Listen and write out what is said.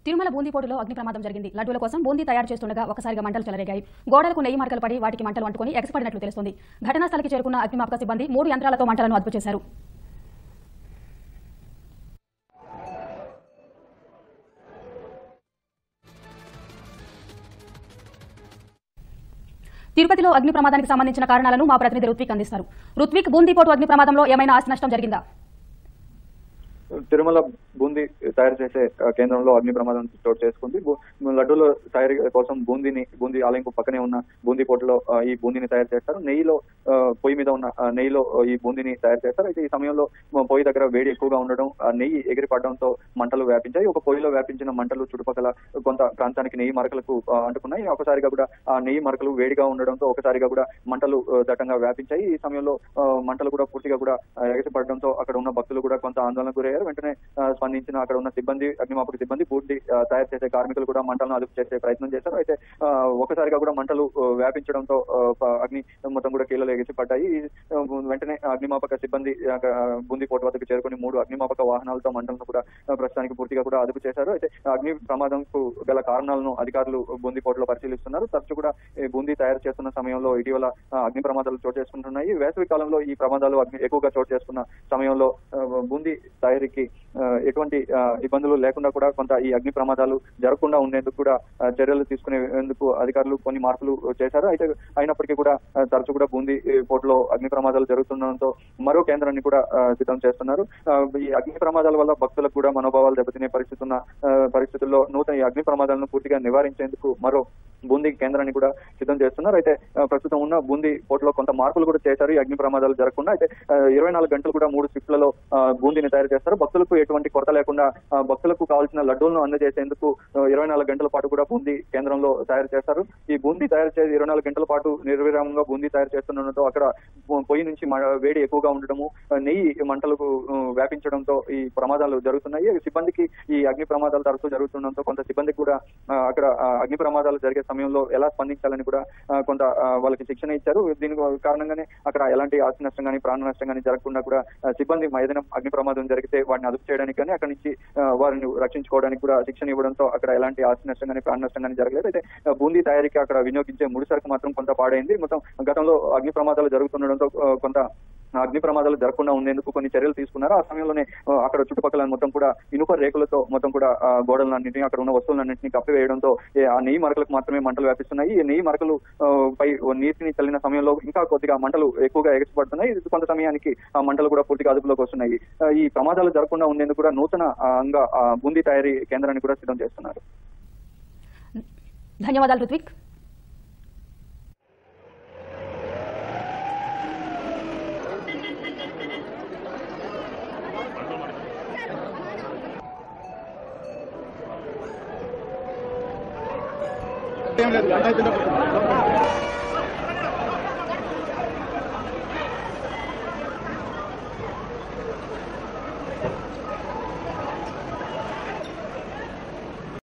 తిరుమల బూందీపోటులో అగ్ని ప్రమాదం జరిగింది లడ్డూల కోసం బూందీ తయారు చేస్తుండగా ఒకసారిగా మంటలు చెలరేగాయి గోడలకు నెయ్యి మరకలు పడి వాటికి మంటలు అంటుకుని ఎగసిపడినట్లు తెలుస్తుంది ఘటనా స్థలికి చేరుకున్న అగ్నిమాపక సిబ్బంది మూడు యంత్రాలతో మంటలను అదుపు చేశారు తిరుపతిలో అగ్ని ప్రమాదానికి సంబంధించిన కారణాలను మా ప్రతినిధి రుత్విక్ అందిస్తారు రుత్విక్ బూందీపోటు అగ్ని ప్రమాదంలో ఏమైనా ఆస్తి నష్టం జరిగిందా తిరుమల బూందీ తయారు చేసే ఆ, కేంద్రంలో అగ్ని ప్రమాదం చోటు చేసుకుంది బూ- లడ్డూల తయారీ కోసం బూందీని బూందీ ఆలయంకు పక్కనే ఉన్న బూందీ పోటులో ఆ, ఈ బూందీని తయారు చేస్తారు నెయ్యిలో ఆ, పొయ్యి మీద ఉన్న ఆ, నెయ్యిలో ఈ బూందీని తయారు చేస్తారు అయితే ఈ సమయంలో మ- పొయ్యి దగ్గర వేడి ఎక్కువగా ఉండడం ఆ నెయ్యి ఎగిరి పడడంతో మంటలు వ్యాపించాయి ఒక పొయ్యిలో వ్యాపించిన మంటలు చుట్టుపక్కల కొంత ప్రాంతానికి నెయ్యి మరకలకు ఆ, అంటుకున్నాయి ఒకసారిగా కూడా ఆ నెయ్యి మరకలు వేడిగా ఉండడంతో ఒకసారిగా కూడా మంటలు ఆ, దట్టంగా వ్యాపించాయి ఈ సమయంలో ఆ, మంటలు కూడా పూర్తిగా కూడా ఆ, ఎగసిపడడంతో అక్కడ ఉన్న భక్తులు కూడా కొంత ఆందోళనకు గురయ్యారు వెంటనే ఆ, స్పందించిన అక్కడ ఉన్న సిబ్బంది అగ్నిమాపక సిబ్బంది పూర్తి ఆ, తయారు చేసే కార్మికులు కూడా మంటలను అదుపు చేసే ప్రయత్నం చేశారు అయితే ఆ, ఒకసారిగా కూడా మంటలు ఆ, వ్యాపించడంతో ఆ, ప- అగ్ని మొత్తం కూడా కీలలో ఎగిసి పడ్డాయి ఈ, ఆ, వెంటనే అగ్నిమాపక సిబ్బంది ఆ, బూందీ కోట వద్దకు చేరుకుని మూడు అగ్నిమాపక వాహనాలతో మంటలను కూడా ఆ, ప్రస్తుతానికి పూర్తిగా కూడా అదుపు చేశారు అయితే ఆ అగ్ని ప్రమాదంకు గల కారణాలను అధికారులు బూందీ కోటలో పరిశీలిస్తున్నారు తరచు కూడా ఈ బూందీ తయారు చేస్తున్న సమయంలో ఇటీవల ఆ, అగ్ని ప్రమాదాలు చోటు చేసుకుంటున్నాయి వేసవి కాలంలో ఈ ప్రమాదాలు అగ్ని ఎక్కువగా చోటు చేసుకున్న సమయంలో ఆ, బూందీ తయారీకి ఆ, ఎటువంటి ఆ, ఇబ్బందులు లేకుండా కూడా కొంత ఈ అగ్ని ప్రమాదాలు జరగకుండా ఉండేందుకు కూడా ఆ, చర్యలు తీసుకునేందుకు అధికారులు కొన్ని మార్పులు చేశారు అయితే అయినప్పటికీ కూడా ఆ, తరచు కూడా బూందీ ఈ పోర్టులో అగ్ని ప్రమాదాలు జరుగుతుండడంతో మరో కేంద్రాన్ని కూడా ఆ, సిద్ధం చేస్తున్నారు ఆ, ఈ అగ్ని ప్రమాదాల వల్ల భక్తులకు కూడా మనోభావాలు దెబ్బతినే పరిస్థితి ఉన్న ఆ, పరిస్థితుల్లో నూతన ఈ అగ్ని ప్రమాదాలను పూర్తిగా నివారించేందుకు మరో బూందీ కేంద్రాన్ని కూడా సిద్ధం చేస్తున్నారు అయితే ఆ, ప్రస్తుతం ఉన్న బూందీ పోర్టులో కొంత మార్పులు కూడా చేశారు ఈ అగ్ని ప్రమాదాలు జరగకుండా అయితే ఆ, ఇరవై నాలుగు గంటలు కూడా మూడు షిఫ్ట్లలో ఆ, బూందీని తయారు చేస్తారు భక్తులకు ఎటువంటి కొరత లేకుండా ఆ, భక్తులకు కావాల్సిన లడ్డూలను అందజేసేందుకు ఆ, ఇరవై నాలుగు గంటల పాటు కూడా బూందీ కేంద్రంలో తయారు చేస్తారు ఈ బూందీ తయారు చేసి ఇరవై నాలుగు గంటల పాటు నిర్విరామంగా బూందీ తయారు చేస్తుండడంతో అక్కడ పొ- పొయ్యి నుంచి మ- వేడి ఎక్కువగా ఉండడము ఆ, నెయ్యి మంటలకు ఆ, వ్యాపించడంతో ఈ ప్రమాదాలు జరుగుతున్నాయి సిబ్బందికి ఈ అగ్ని ప్రమాదాలు తరచూ జరుగుతుండడంతో కొంత సిబ్బందికి కూడా ఆ, అక్కడ ఆ, అగ్ని ప్రమాదాలు జరిగే సమయంలో ఎలా స్పందించాలని కూడా ఆ, కొంత ఆ, వాళ్ళకి శిక్షణ ఇచ్చారు దీని కారణంగానే అక్కడ ఎలాంటి ఆస్తి నష్టం కానీ ప్రాణ నష్టం కానీ జరగకుండా కూడా ఆ, సిబ్బంది ఏదైనా అగ్ని ప్రమాదం జరిగితే వాటిని అదుపు చేయడానికి కానీ అక్కడి నుంచి ఆ, వారిని రక్షించుకోవడానికి కూడా శిక్షణ ఇవ్వడంతో అక్కడ ఎలాంటి ఆస్తి నష్టం కానీ ప్రాణ నష్టం కానీ జరగలేదు అయితే ఆ, బూందీ తయారీకి అక్కడ వినియోగించే ముడి సరుకు మాత్రం కొంత పాడైంది మొత్తం గతంలో అగ్ని ప్రమాదాలు జరుగుతుండడంతో ఆ, కొంత అగ్ని ప్రమాదాలు జరగకుండా ఉండేందుకు కొన్ని చర్యలు తీసుకున్నారు ఆ సమయంలోనే ఆ, అక్కడ చుట్టుపక్కల మొత్తం కూడా ఇనుప రేకులతో మొత్తం కూడా ఆ, గోడలన్నింటినీ అక్కడ ఉన్న వస్తువులన్నింటినీ కప్పివేయడంతో ఏ, ఆ నెయ్యి మరకలకు మాత్రమే మంటలు వ్యాపిస్తున్నాయి ఈ నెయ్యి మరకలు ఆ, పై ఓ నీటిని చల్లిన సమయంలో ఇంకా కొద్దిగా మంటలు ఎక్కువగా ఎగసిపడుతున్నాయి ఇది కొంత సమయానికి ఆ మంటలు కూడా పూర్తిగా అదుపులోకి వస్తున్నాయి ఆ, ఈ ప్రమాదాలు జరగకుండా ఉండేందుకు కూడా నూతన ఆ, అంగా ఆ, బూందీ తయారీ కేంద్రాన్ని కూడా సిద్ధం చేస్తున్నారు ధన్యవాదాలు రుత్విక్ ఏం లేదు గంట అయిపోయిందా?